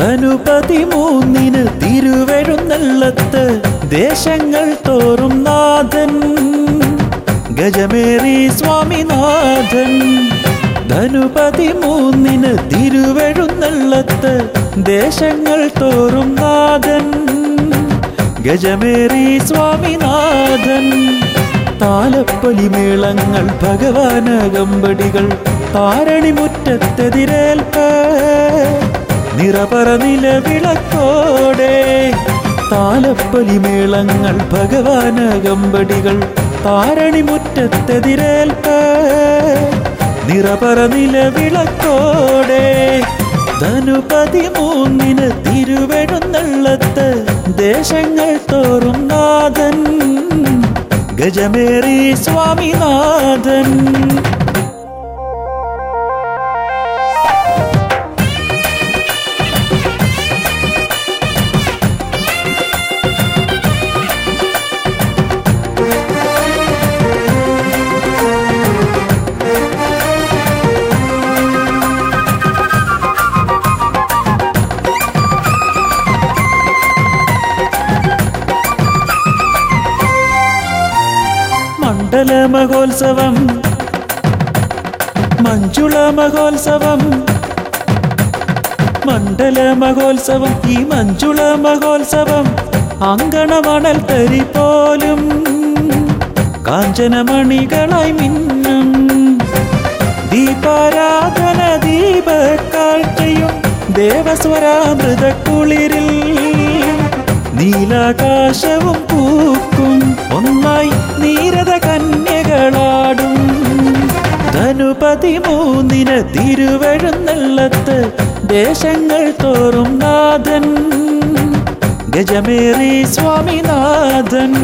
ധനുപതി മൂന്നിന് തിരുവെഴുന്നള്ളത്ത് ദേശങ്ങൾ തോറും നാഥൻ ഗജമേറി സ്വാമിനാഥൻ ധനുപതി മൂന്നിന് തിരുവെഴുന്നള്ളത്ത് ദേശങ്ങൾ തോറും നാഥൻ ഗജമേറി സ്വാമിനാഥൻ താലപ്പൊലിമേളങ്ങൾ ഭഗവാനകമ്പടികൾ താരണിമുറ്റത്തെതിരേൽപ്പ് നിറപറ നിലവിളക്കോടെ താലപ്പൊലിമേളങ്ങൾ ഭഗവാനകമ്പടികൾ താരണിമുറ്റത്തെതിരേൽപ്പ് നിറപറ നിലവിളക്കോടെ ധനുപതി മൂന്നിന് തിരുവെഴുന്നള്ളത്ത് ദേശങ്ങൾ തോറും നാഥൻ ഗജമേറി സ്വാമിനാഥൻ മണ്ഡല മഹോത്സവം മഞ്ജുള മഹോത്സവം മണ്ഡല മഹോത്സവം ഈ മഞ്ജുള മഹോത്സവം അങ്കണമണൽ തരി പോലും കാഞ്ചനമണികളായി മിന്നും ദീപാരാധന ദീപക്കാഴ്ചയും ദേവസ്വരാമൃത കുളിരിൽ നീലാകാശവും പൂക്കും ഒന്നായി നീരത കന്യകളാടും ധനുപതി മൂന്നിന് തിരുവഴുന്നള്ളത്ത് ദേശങ്ങൾ തോറും നാഥൻ ഗജമേറി സ്വാമിനാഥൻ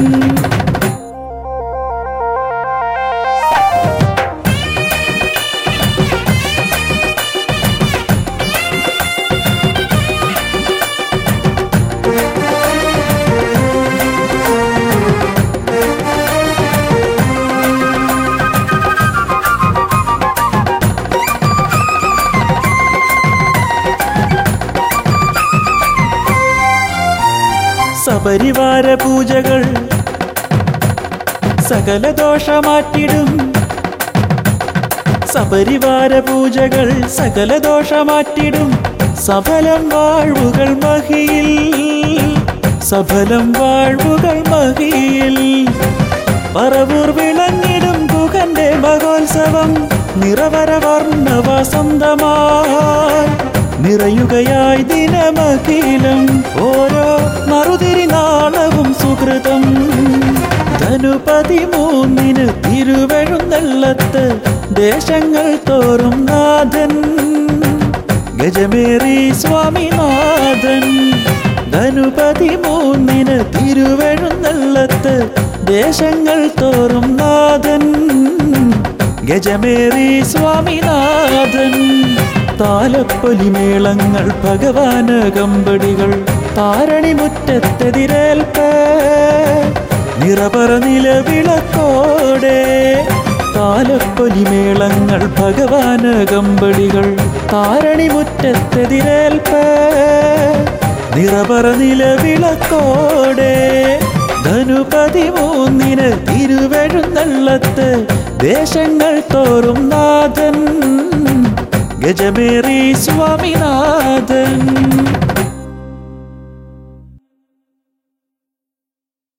സപരിവാര പൂജകൾ സകല ദോഷമാറ്റിടും സപരിവാര പൂജകൾ സകല ദോഷമാറ്റിടും സഫലം വാഴ്വുകൾ മഹിയിൽ സഫലം വാഴ്വുകൾ മഹിയിൽ പറവൂർ വിളങ്ങിടും കുകന്റെ മഹോത്സവം നിറവര വർണ്ണ വസന്തമായി നിറയുകയായി ദിനമഖിലം ഓരോ മറുതിരി നാളവും സുഹൃതം ധനുപതി മൂന്നിന് തിരുവെഴുന്നള്ളത്ത് ദേശങ്ങൾ തോറും നാഥൻ ഗജമേറി സ്വാമിനാഥൻ ധനുപതി മൂന്നിന് തിരുവെഴുന്നള്ളത്ത് ദേശങ്ങൾ തോറും നാഥൻ ഗജമേറി സ്വാമിനാഥൻ താലപ്പൊലിമേളങ്ങൾ ഭഗവാനകമ്പടികൾ താരണിമുറ്റത്തെതിരേൽപ്പ് നിറപറ നിലവിളക്കോടെ താലപ്പൊലിമേളങ്ങൾ ഭഗവാനകമ്പടികൾ താരണിമുറ്റത്തെതിരേൽപ്പ് നിറപറ നിലവിളക്കോടെ ധനുപതി മൂന്നിന് തിരുവെഴുന്നള്ളത്ത് ദേശങ്ങൾ തോറും നാഥൻ ഗജമേറി സ്വാമിനാഥൻ